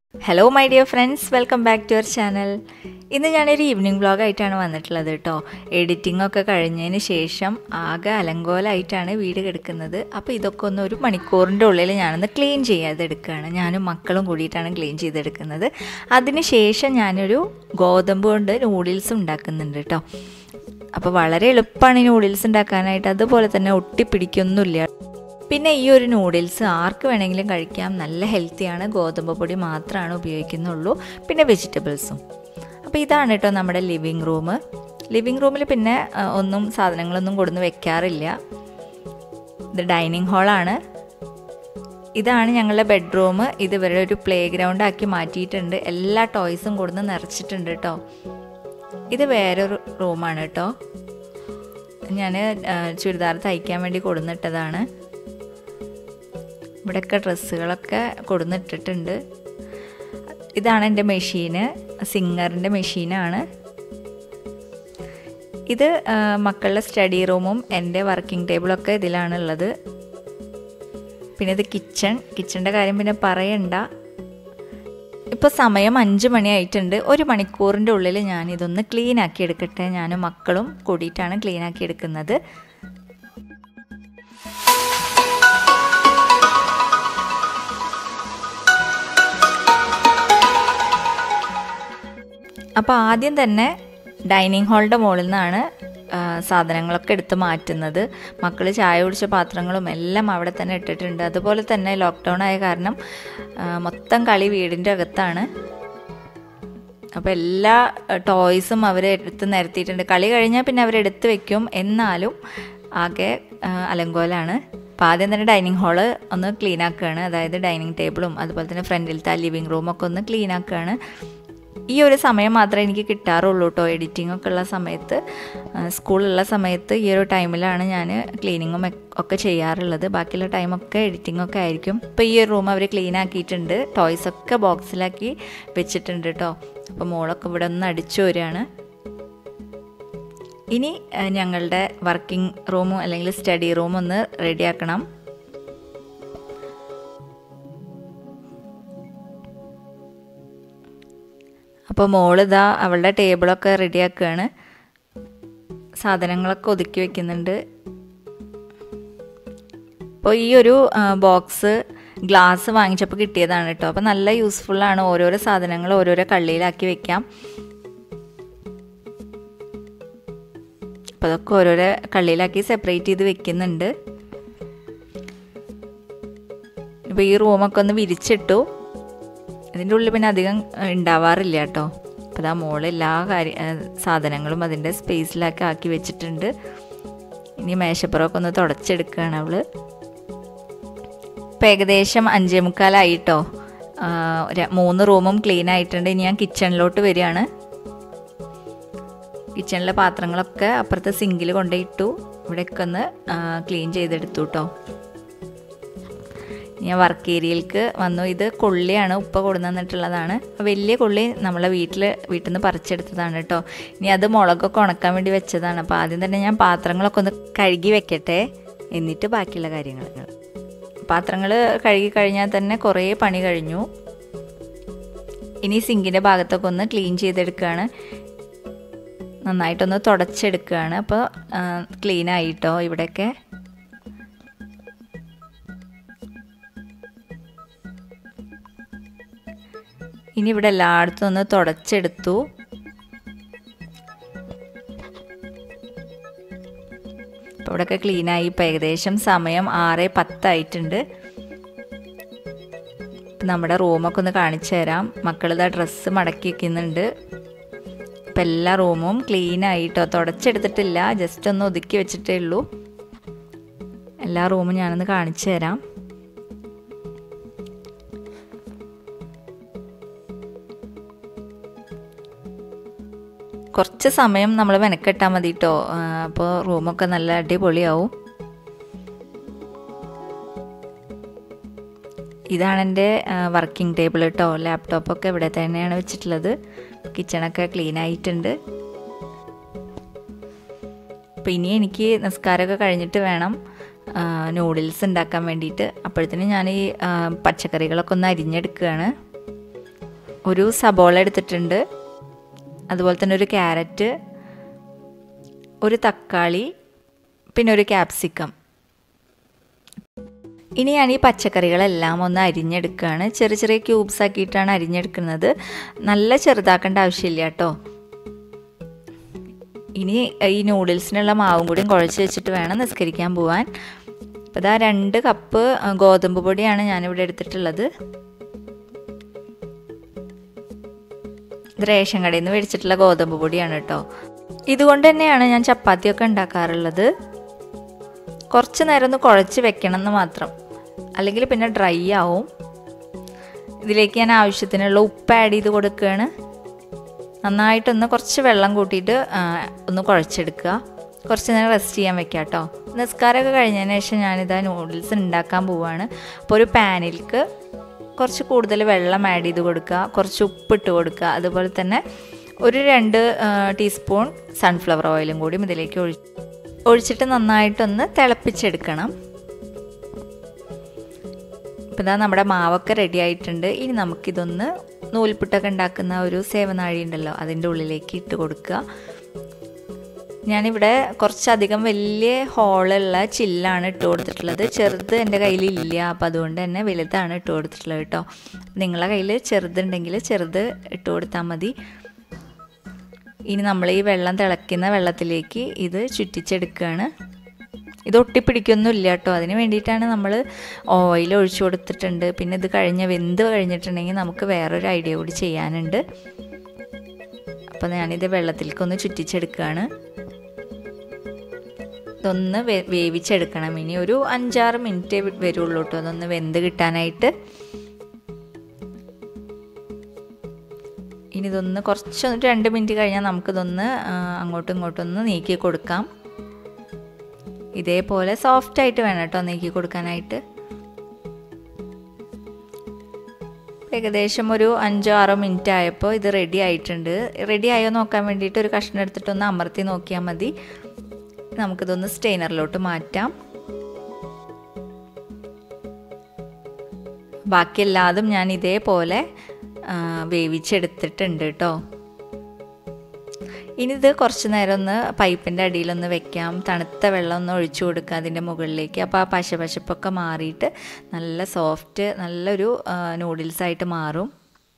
hello my dear friends welcome back to your channel ഇന്ന് ഞാനൊരു evening വ്ളോഗായിട്ടാണ് വന്നിട്ടുള്ളത് കേട്ടോ എഡിറ്റിംഗ് ഒക്കെ കഴിഞ്ഞതിന് ശേഷം ആകെ അലങ്കോലമായിട്ടാണ് വീട് കിടക്കുന്നത് അപ്പോൾ ഇതൊക്കെ ഒന്ന് ഒരു മണിക്കൂറിൻ്റെ ഉള്ളിൽ ഞാനൊന്ന് ക്ലീൻ ചെയ്തെടുക്കുകയാണ് ഞാനും മക്കളും കൂടിയിട്ടാണ് ക്ലീൻ ചെയ്തെടുക്കുന്നത് അതിന് ശേഷം ഞാനൊരു ഗോതമ്പ് കൊണ്ട് നൂഡിൽസ് ഉണ്ടാക്കുന്നുണ്ട് കേട്ടോ അപ്പോൾ വളരെ എളുപ്പമാണ് ഈ നൂഡിൽസ് ഉണ്ടാക്കാനായിട്ട് അതുപോലെ തന്നെ ഒട്ടിപ്പിടിക്കൊന്നുമില്ല പിന്നെ ഈ ഒരു നൂഡിൽസ് ആർക്ക് വേണമെങ്കിലും കഴിക്കാം നല്ല ഹെൽത്തിയാണ് ഗോതമ്പ് പൊടി മാത്രമാണ് ഉപയോഗിക്കുന്നുള്ളൂ പിന്നെ വെജിറ്റബിൾസും അപ്പോൾ ഇതാണ് കേട്ടോ നമ്മുടെ ലിവിങ് റൂം ലിവിങ് റൂമിൽ പിന്നെ ആ, ഒന്നും സാധനങ്ങളൊന്നും കൊടുന്ന് വെക്കാറില്ല ഇത് ഡൈനിങ് ഹാളാണ് ഇതാണ് ഞങ്ങളുടെ ബെഡ്റൂം ഇത് ഇവരുടെ ഒരു പ്ലേ ഗ്രൗണ്ട് ആക്കി മാറ്റിയിട്ടുണ്ട് എല്ലാ ടോയ്സും കൊടുന്ന് നിറച്ചിട്ടുണ്ട് കേട്ടോ ഇത് വേറൊരു റൂമാണ് കേട്ടോ ഞാൻ ചുരിദാർ തയ്ക്കാൻ വേണ്ടി കൊടുന്നിട്ടതാണ് ഇവിടെയൊക്കെ ഡ്രസ്സുകളൊക്കെ കൊടുന്നിട്ടിട്ടുണ്ട് ഇതാണ് എൻ്റെ മെഷീന് സിംഗറിൻ്റെ മെഷീനാണ് ഇത് ആ, മക്കളുടെ സ്റ്റഡി റൂമും എൻ്റെ വർക്കിംഗ് ടേബിളൊക്കെ ഇതിലാണുള്ളത് പിന്നെ ഇത് കിച്ചൺ കിച്ചണിൻ്റെ കാര്യം പിന്നെ പറയണ്ട ഇപ്പോൾ സമയം അഞ്ച് മണിയായിട്ടുണ്ട് ഒരു മണിക്കൂറിൻ്റെ ഉള്ളിൽ ഞാൻ ഇതൊന്ന് ക്ലീൻ ആക്കി എടുക്കട്ടെ ഞാനും മക്കളും കൂടിയിട്ടാണ് ക്ലീൻ ആക്കി എടുക്കുന്നത് അപ്പോൾ ആദ്യം തന്നെ ഡൈനിങ് ഹാളിൻ്റെ മുകളിൽ നിന്നാണ് ആ, സാധനങ്ങളൊക്കെ എടുത്ത് മാറ്റുന്നത് മക്കൾ ചായ കുടിച്ച പാത്രങ്ങളും എല്ലാം അവിടെ തന്നെ ഇട്ടിട്ടുണ്ട് അതുപോലെ തന്നെ ലോക്ക്ഡൗൺ ആയ കാരണം ആ, മൊത്തം കളി വീടിൻ്റെ അകത്താണ് അപ്പോൾ എല്ലാ ടോയ്സും അവർ എടുത്ത് നിരത്തിയിട്ടുണ്ട് കളി കഴിഞ്ഞാൽ പിന്നെ അവരെടുത്ത് വെക്കും എന്നാലും ആകെ ആ, അലങ്കോലാണ് അപ്പോൾ ആദ്യം തന്നെ ഡൈനിങ് ഹാള് ഒന്ന് ക്ലീൻ ആക്കുകയാണ് അതായത് ഡൈനിങ് ടേബിളും അതുപോലെ തന്നെ ഫ്രണ്ടിലത്തെ ലിവിങ് റൂമൊക്കെ ഒന്ന് ക്ലീൻ ആക്കുകയാണ് ഈ ഒരു സമയം മാത്രമേ എനിക്ക് കിട്ടാറുള്ളൂ കേട്ടോ എഡിറ്റിംഗ് ഒക്കെ ഉള്ള സമയത്ത് ആ, സ്കൂളുള്ള സമയത്ത് ഈ ഒരു ടൈമിലാണ് ഞാൻ ക്ലീനിങ്ങും ഒക്കെ ചെയ്യാറുള്ളത് ബാക്കിയുള്ള ടൈമൊക്കെ എഡിറ്റിംഗ് ഒക്കെ ആയിരിക്കും ഇപ്പോൾ ഈ ഒരു റൂം അവർ ക്ലീൻ ആക്കിയിട്ടുണ്ട് ടോയ്സ് ഒക്കെ ബോക്സിലാക്കി വെച്ചിട്ടുണ്ട് കേട്ടോ അപ്പോൾ മോളൊക്കെ ഇവിടെ ഒന്ന് അടിച്ചു വരികയാണ് ഇനി ആ, ഞങ്ങളുടെ വർക്കിംഗ് റൂമും അല്ലെങ്കിൽ സ്റ്റഡി റൂമും ഒന്ന് റെഡിയാക്കണം അപ്പോൾ മോളിതാ അവളുടെ ടേബിളൊക്കെ റെഡിയാക്കുകയാണ് സാധനങ്ങളൊക്കെ ഒതുക്കി വെക്കുന്നുണ്ട് അപ്പോൾ ഈ ഒരു ബോക്സ് ഗ്ലാസ് വാങ്ങിച്ചപ്പോൾ കിട്ടിയതാണ് കേട്ടോ അപ്പോൾ നല്ല യൂസ്ഫുള്ളാണ് ഓരോരോ സാധനങ്ങൾ ഓരോരോ കള്ളിയിലാക്കി വെക്കാം അപ്പോൾ അതൊക്കെ ഓരോരോ കള്ളിയിലാക്കി സെപ്പറേറ്റ് ചെയ്ത് വെക്കുന്നുണ്ട് ഇപ്പോൾ ഈ റൂമൊക്കെ ഒന്ന് വിരിച്ചിട്ടു ഇതിൻ്റെ ഉള്ളിൽ പിന്നെ അധികം ഏഹ്, ഉണ്ടാവാറില്ല കേട്ടോ അപ്പോൾ ഇതാ മോള് എല്ലാ കാര്യ ഏഹ്, സാധനങ്ങളും അതിൻ്റെ സ്പേസിലൊക്കെ ആക്കി വെച്ചിട്ടുണ്ട് ഇനി മേശപ്പുറമൊക്കെ ഒന്ന് തുടച്ചെടുക്കുകയാണ് അവള് ഇപ്പം ഏകദേശം അഞ്ചേ മുക്കാലായിട്ടോ മൂന്ന് റൂമും ക്ലീൻ ആയിട്ടുണ്ട് ഇനി ഞാൻ കിച്ചണിലോട്ട് വരികയാണ് കിച്ചണിലെ പാത്രങ്ങളൊക്കെ അപ്പുറത്തെ സിങ്കിൽ കൊണ്ടുപോയിട്ടു ഇവിടെയൊക്കെ ഒന്ന് ക്ലീൻ ചെയ്തെടുത്തു കേട്ടോ ഞാൻ വർക്ക് ഏരിയയിലേക്ക് വന്നു ഇത് കൊള്ളിയാണ് ഉപ്പ കൊടുന്നിട്ടുള്ളതാണ് വലിയ കൊള്ളി നമ്മളെ വീട്ടിൽ വീട്ടിൽ നിന്ന് പറിച്ചെടുത്തതാണ് കേട്ടോ ഇനി അത് മുളകൊക്കെ ഉണക്കാൻ വേണ്ടി വെച്ചതാണ് അപ്പോൾ ആദ്യം തന്നെ ഞാൻ പാത്രങ്ങളൊക്കെ ഒന്ന് കഴുകി വെക്കട്ടെ എന്നിട്ട് ബാക്കിയുള്ള കാര്യങ്ങൾ പാത്രങ്ങൾ കഴുകി കഴിഞ്ഞാൽ തന്നെ കുറേ പണി കഴിഞ്ഞു ഇനി സിങ്കിൻ്റെ ഭാഗത്തൊക്കെ ഒന്ന് ക്ലീൻ ചെയ്തെടുക്കുകയാണ് നന്നായിട്ടൊന്ന് തുടച്ചെടുക്കുകയാണ് അപ്പോൾ ക്ലീൻ ആയിട്ടോ ഇവിടെയൊക്കെ ഇനി ഇവിടെ എല്ലായിടത്തും ഒന്ന് തുടച്ചെടുത്തു ഇപ്പോൾ ഇവിടെയൊക്കെ ക്ലീനായി ഇപ്പം ഏകദേശം സമയം ആറ് പത്തായിട്ടുണ്ട് ഇപ്പം നമ്മുടെ റൂമൊക്കെ ഒന്ന് കാണിച്ചു തരാം മക്കളിതാ ഡ്രസ്സ് മടക്കി വയ്ക്കുന്നുണ്ട് ഇപ്പം എല്ലാ റൂമും ക്ലീൻ ആയിട്ടോ തുടച്ചെടുത്തിട്ടില്ല ജസ്റ്റ് ഒന്ന് ഒതുക്കി വെച്ചിട്ടേ ഉള്ളൂ എല്ലാ റൂമും ഞാനൊന്ന് കാണിച്ചു തരാം കുറച്ച് സമയം നമ്മൾ മെനക്കെട്ടാൽ മതി കേട്ടോ അപ്പോൾ റൂമൊക്കെ നല്ല അടിപൊളിയാവും ഇതാണ് എൻ്റെ വർക്കിംഗ് ടേബിൾ കേട്ടോ ലാപ്ടോപ്പൊക്കെ ഇവിടെ തന്നെയാണ് വെച്ചിട്ടുള്ളത് കിച്ചണൊക്കെ ക്ലീൻ ആയിട്ടുണ്ട് അപ്പോൾ ഇനി എനിക്ക് നിസ്കാരമൊക്കെ കഴിഞ്ഞിട്ട് വേണം നൂഡിൽസ് ഉണ്ടാക്കാൻ വേണ്ടിയിട്ട് അപ്പോഴത്തേനും ഞാൻ ഈ ആ, പച്ചക്കറികളൊക്കെ ഒന്ന് അരിഞ്ഞെടുക്കുകയാണ് ഒരു സബോള എടുത്തിട്ടുണ്ട് അതുപോലെ തന്നെ ഒരു ക്യാരറ്റ് ഒരു തക്കാളി പിന്നെ ഒരു ക്യാപ്സിക്കം ഇനി ഞാൻ ഈ പച്ചക്കറികളെല്ലാം ഒന്ന് അരിഞ്ഞെടുക്കുകയാണ് ചെറിയ ചെറിയ ക്യൂബ്സ് ആക്കിയിട്ടാണ് അരിഞ്ഞെടുക്കുന്നത് നല്ല ചെറുതാക്കേണ്ട ആവശ്യമില്ല കേട്ടോ ഇനി ഈ നൂഡിൽസിനുള്ള മാവും കൂടിയും കുഴച്ച് വെച്ചിട്ട് വേണം നിസ്കരിക്കാൻ പോവാൻ അപ്പോൾ ഇതാ രണ്ട് കപ്പ് ഗോതമ്പ് പൊടിയാണ് ഞാനിവിടെ എടുത്തിട്ടുള്ളത് ഇത് റേഷൻ കടയിൽ നിന്ന് മേടിച്ചിട്ടുള്ള ഗോതമ്പ് പൊടിയാണ് കേട്ടോ ഇതുകൊണ്ട് തന്നെയാണ് ഞാൻ ചപ്പാത്തിയൊക്കെ ഉണ്ടാക്കാറുള്ളത് കുറച്ച് നേരം ഒന്ന് കുഴച്ച് വെക്കണം എന്ന് മാത്രം അല്ലെങ്കിൽ പിന്നെ ഡ്രൈ ആവും ഇതിലേക്ക് ഞാൻ ആവശ്യത്തിനുള്ള ഉപ്പ് ആഡ് ചെയ്ത് കൊടുക്കുകയാണ് നന്നായിട്ടൊന്ന് കുറച്ച് വെള്ളം കൂട്ടിയിട്ട് ഒന്ന് കുഴച്ചെടുക്കുക കുറച്ച് നേരം റെസ്റ്റ് ചെയ്യാൻ വെക്കാം കേട്ടോ നിസ്കാരമൊക്കെ കഴിഞ്ഞതിന് ശേഷം ഞാനിതാ നൂഡിൽസ് ഉണ്ടാക്കാൻ പോവുകയാണ് അപ്പോൾ ഒരു പാനിലേക്ക് കുറച്ച് കൂടുതൽ വെള്ളം ആഡ് ചെയ്ത് കൊടുക്കുക കുറച്ച് ഉപ്പിട്ട് കൊടുക്കുക അതുപോലെ തന്നെ ഒരു രണ്ട് ടീസ്പൂൺ സൺഫ്ലവർ ഓയിലും കൂടി ഇതിലേക്ക് ഒഴി ഒഴിച്ചിട്ട് നന്നായിട്ടൊന്ന് തിളപ്പിച്ചെടുക്കണം ഇപ്പം ഇതാ നമ്മുടെ മാവൊക്കെ റെഡി ആയിട്ടുണ്ട് ഇനി നമുക്കിതൊന്ന് നൂൽപുട്ടൊക്കെ ഉണ്ടാക്കുന്ന ഒരു സേവനാഴി ഉണ്ടല്ലോ അതിൻ്റെ ഉള്ളിലേക്ക് ഇട്ട് കൊടുക്കുക ഞാനിവിടെ കുറച്ചധികം വലിയ ഹോളുള്ള ചില്ലാണ് ഇട്ട് കൊടുത്തിട്ടുള്ളത് ചെറുത് എൻ്റെ കയ്യിലില്ല അപ്പോൾ അതുകൊണ്ട് തന്നെ വലുതാണ് ഇട്ട് കൊടുത്തിട്ടുള്ളത് കേട്ടോ നിങ്ങളുടെ കയ്യിൽ ചെറുതുണ്ടെങ്കിൽ ചെറുത് ഇട്ട് കൊടുത്താൽ മതി ഇനി നമ്മൾ ഈ വെള്ളം തിളയ്ക്കുന്ന വെള്ളത്തിലേക്ക് ഇത് ചുറ്റിച്ചെടുക്കുകയാണ് ഇത് ഒട്ടിപ്പിടിക്കൊന്നുമില്ല കേട്ടോ അതിന് വേണ്ടിയിട്ടാണ് നമ്മൾ ഓയിൽ ഒഴിച്ചു കൊടുത്തിട്ടുണ്ട് പിന്നെ ഇത് കഴിഞ്ഞ് വെന്ത് കഴിഞ്ഞിട്ടുണ്ടെങ്കിൽ നമുക്ക് വേറൊരു ഐഡിയ കൂടി ചെയ്യാനുണ്ട് അപ്പോൾ ഞാനിത് വെള്ളത്തിലേക്കൊന്ന് ചുറ്റിച്ചെടുക്കുകയാണ് ഇതൊന്ന് വേ വേവിച്ചെടുക്കണം ഇനി ഒരു അഞ്ചാറ് മിനിറ്റ് വരുള്ളൂ കേട്ടോ അതൊന്ന് വെന്ത് കിട്ടാനായിട്ട് ഇനി ഇതൊന്ന് കുറച്ച് രണ്ട് മിനിറ്റ് കഴിഞ്ഞാൽ നമുക്കിതൊന്ന് അങ്ങോട്ടും ഇങ്ങോട്ടും ഒന്ന് നീക്കി കൊടുക്കാം ഇതേപോലെ സോഫ്റ്റ് ആയിട്ട് വേണം കേട്ടോ നീക്കി കൊടുക്കാനായിട്ട് ഏകദേശം ഒരു അഞ്ചോ ആറോ മിനിറ്റ് ആയപ്പോൾ ഇത് റെഡി ആയിട്ടുണ്ട് റെഡി ആയോ നോക്കാൻ വേണ്ടിയിട്ട് ഒരു കഷ്ണം എടുത്തിട്ടൊന്ന് അമർത്തി നോക്കിയാൽ മതി നമുക്കിതൊന്ന് സ്റ്റെയിനറിലോട്ട് മാറ്റാം ബാക്കി എല്ലാതും ഞാൻ ഇതേപോലെ വേവിച്ചെടുത്തിട്ടുണ്ട് കേട്ടോ ഇനി ഇത് കുറച്ച് നേരം ഒന്ന് പൈപ്പിൻ്റെ അടിയിലൊന്ന് വെക്കാം തണുത്ത വെള്ളം ഒന്ന് ഒഴിച്ചു കൊടുക്കുക അതിൻ്റെ മുകളിലേക്ക് അപ്പോൾ ആ പശ പശപ്പൊക്കെ മാറിയിട്ട് നല്ല സോഫ്റ്റ് നല്ലൊരു നൂഡിൽസായിട്ട് മാറും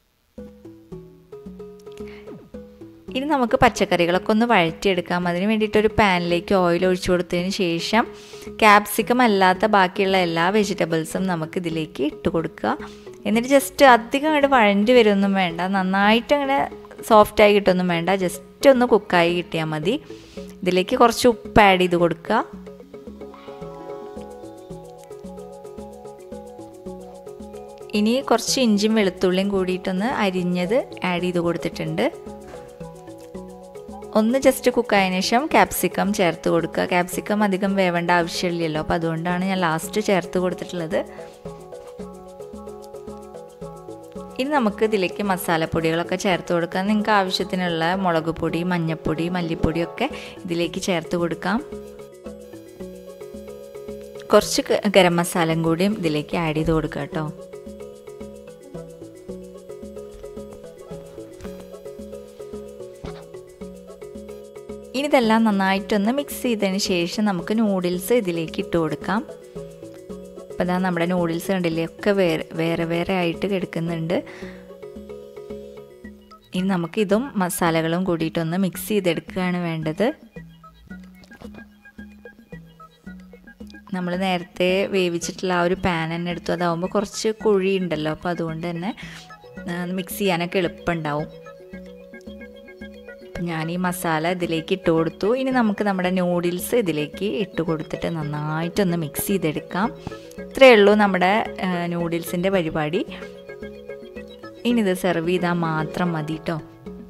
ഇനി നമുക്ക് പച്ചക്കറികളൊക്കെ ഒന്ന് വഴറ്റിയെടുക്കാം അതിന് വേണ്ടിയിട്ട് ഒരു പാനിലേക്ക് ഓയിൽ ഒഴിച്ചു കൊടുത്തതിന് ശേഷം ക്യാപ്സിക്കം അല്ലാത്ത ബാക്കിയുള്ള എല്ലാ വെജിറ്റബിൾസും നമുക്ക് ഇതിലേക്ക് ഇട്ട് കൊടുക്കുക എന്നിട്ട് ജസ്റ്റ് അധികം അങ്ങോട്ട് വഴണ്ടി വരുമൊന്നും വേണ്ട നന്നായിട്ട് അങ്ങനെ സോഫ്റ്റായി കിട്ടുമൊന്നും വേണ്ട ജസ്റ്റ് ഒന്ന് കുക്കായി കിട്ടിയാൽ മതി ഇതിലേക്ക് കുറച്ച് ഉപ്പ് ആഡ് ചെയ്ത് കൊടുക്കുക ഇനി കുറച്ച് ഇഞ്ചിയും വെളുത്തുള്ളിയും കൂടിയിട്ടൊന്ന് അരിഞ്ഞത് ആഡ് ചെയ്ത് കൊടുത്തിട്ടുണ്ട് ഒന്ന് ജസ്റ്റ് കുക്കായതിനു ശേഷം ക്യാപ്സിക്കം ചേർത്ത് കൊടുക്കുക ക്യാപ്സിക്കം അധികം വേവേണ്ട ആവശ്യമില്ലല്ലോ അപ്പോൾ അതുകൊണ്ടാണ് ഞാൻ ലാസ്റ്റ് ചേർത്ത് കൊടുത്തിട്ടുള്ളത് ഇനി നമുക്ക് ഇതിലേക്ക് മസാലപ്പൊടികളൊക്കെ ചേർത്ത് കൊടുക്കാം നിങ്ങൾക്ക് ആവശ്യത്തിനുള്ള മുളക് പൊടി മഞ്ഞൾപ്പൊടി മല്ലിപ്പൊടിയൊക്കെ ഇതിലേക്ക് ചേർത്ത് കൊടുക്കാം കുറച്ച് ഗരം മസാലയും കൂടിയും ഇതിലേക്ക് ആഡ് ചെയ്ത് കൊടുക്കുക കേട്ടോ ഇനി ഇതെല്ലാം നന്നായിട്ടൊന്ന് മിക്സ് ചെയ്തതിന് ശേഷം നമുക്ക് നൂഡിൽസ് ഇതിലേക്ക് ഇട്ട് കൊടുക്കാം അപ്പോൾ ഇതാ നമ്മുടെ നൂഡിൽസ് കണ്ടില്ലേ ഒക്കെ വേറെ വേറെ വേറെ ആയിട്ട് കിടക്കുന്നുണ്ട് ഇനി നമുക്ക് ഇതും മസാലകളും കൂടിയിട്ടൊന്ന് മിക്സ് ചെയ്തെടുക്കുകയാണ് വേണ്ടത് നമ്മൾ നേരത്തെ വേവിച്ചിട്ടുള്ള ആ ഒരു പാൻ തന്നെ എടുത്തു അതാവുമ്പോൾ കുറച്ച് കുഴി ഉണ്ടല്ലോ അപ്പോൾ അതുകൊണ്ട് തന്നെ മിക്സ് ചെയ്യാനൊക്കെ എളുപ്പമുണ്ടാവും ഞാൻ ഈ മസാല ഇതിലേക്ക് ഇട്ട് കൊടുത്തു ഇനി നമുക്ക് നമ്മുടെ നൂഡിൽസ് ഇതിലേക്ക് ഇട്ട് കൊടുത്തിട്ട് നന്നായിട്ടൊന്ന് മിക്സ് ചെയ്തെടുക്കാം ഇത്രയേ ഉള്ളൂ നമ്മുടെ നൂഡിൽസിൻ്റെ പരിപാടി ഇനി ഇത് സെർവ് ചെയ്താൽ മാത്രം മതി കേട്ടോ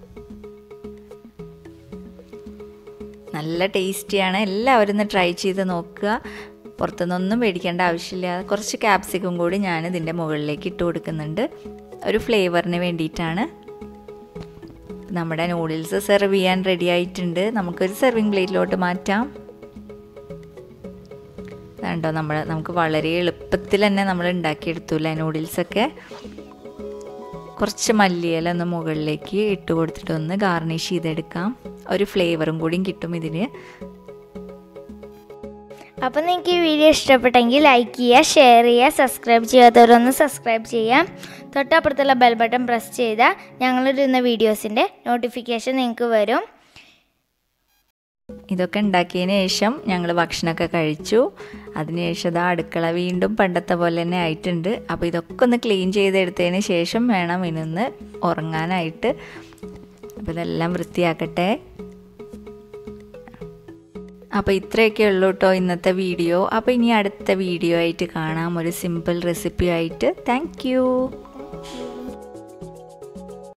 നല്ല ടേസ്റ്റിയാണ് എല്ലാവരും ഒന്ന് ട്രൈ ചെയ്ത് നോക്കുക പുറത്തുനിന്നൊന്നും മേടിക്കേണ്ട ആവശ്യമില്ല കുറച്ച് ക്യാപ്സിക്കും കൂടി ഞാൻ ഇതിൻ്റെ മുകളിലേക്ക് ഇട്ട് കൊടുക്കുന്നുണ്ട് ഒരു ഫ്ലേവറിന് വേണ്ടിയിട്ടാണ് നമ്മുടെ നൂഡിൽസ് സെർവ് ചെയ്യാൻ റെഡി ആയിട്ടുണ്ട് നമുക്കൊരു സെർവിങ് പ്ലേറ്റിലോട്ട് മാറ്റാം കണ്ടോ നമ്മൾ നമുക്ക് വളരെ എളുപ്പത്തിൽ തന്നെ നമ്മൾ ഉണ്ടാക്കിയെടുത്തു അല്ലേ നൂഡിൽസൊക്കെ കുറച്ച് മല്ലിയില ഒന്ന് മുകളിലേക്ക് ഇട്ട് കൊടുത്തിട്ട് ഒന്ന് ഗാർണിഷ് ചെയ്തെടുക്കാം ഒരു ഫ്ലേവറും കൂടിയും കിട്ടും ഇതിന് അപ്പോൾ നിങ്ങൾക്ക് ഈ വീഡിയോ ഇഷ്ടപ്പെട്ടെങ്കിൽ ലൈക്ക് ചെയ്യുക ഷെയർ ചെയ്യുക സബ്സ്ക്രൈബ് ചെയ്യാത്തവരൊന്ന് സബ്സ്ക്രൈബ് ചെയ്യാം തൊട്ടപ്പുറത്തുള്ള ബെൽ ബട്ടൺ പ്രസ് ചെയ്താൽ ഞങ്ങളിടുന്ന വീഡിയോസിൻ്റെ നോട്ടിഫിക്കേഷൻ നിങ്ങൾക്ക് വരും ഇതൊക്കെ ഉണ്ടാക്കിയതിന് ശേഷം ഞങ്ങൾ ഭക്ഷണമൊക്കെ കഴിച്ചു അതിനുശേഷം ഇതാ അടുക്കള വീണ്ടും പണ്ടത്തെ പോലെ തന്നെ ആയിട്ടുണ്ട് അപ്പോൾ ഇതൊക്കെ ഒന്ന് ക്ലീൻ ചെയ്തെടുത്തതിന് ശേഷം വേണം ഇനൊന്ന് ഉറങ്ങാനായിട്ട് അപ്പോൾ ഇതെല്ലാം വൃത്തിയാക്കട്ടെ അപ്പോൾ ഇത്രയൊക്കെ ഉള്ളൂ കേട്ടോ ഇന്നത്തെ വീഡിയോ അപ്പോൾ ഇനി അടുത്ത വീഡിയോ ആയിട്ട് കാണാം ഒരു സിമ്പിൾ റെസിപ്പി ആയിട്ട് താങ്ക്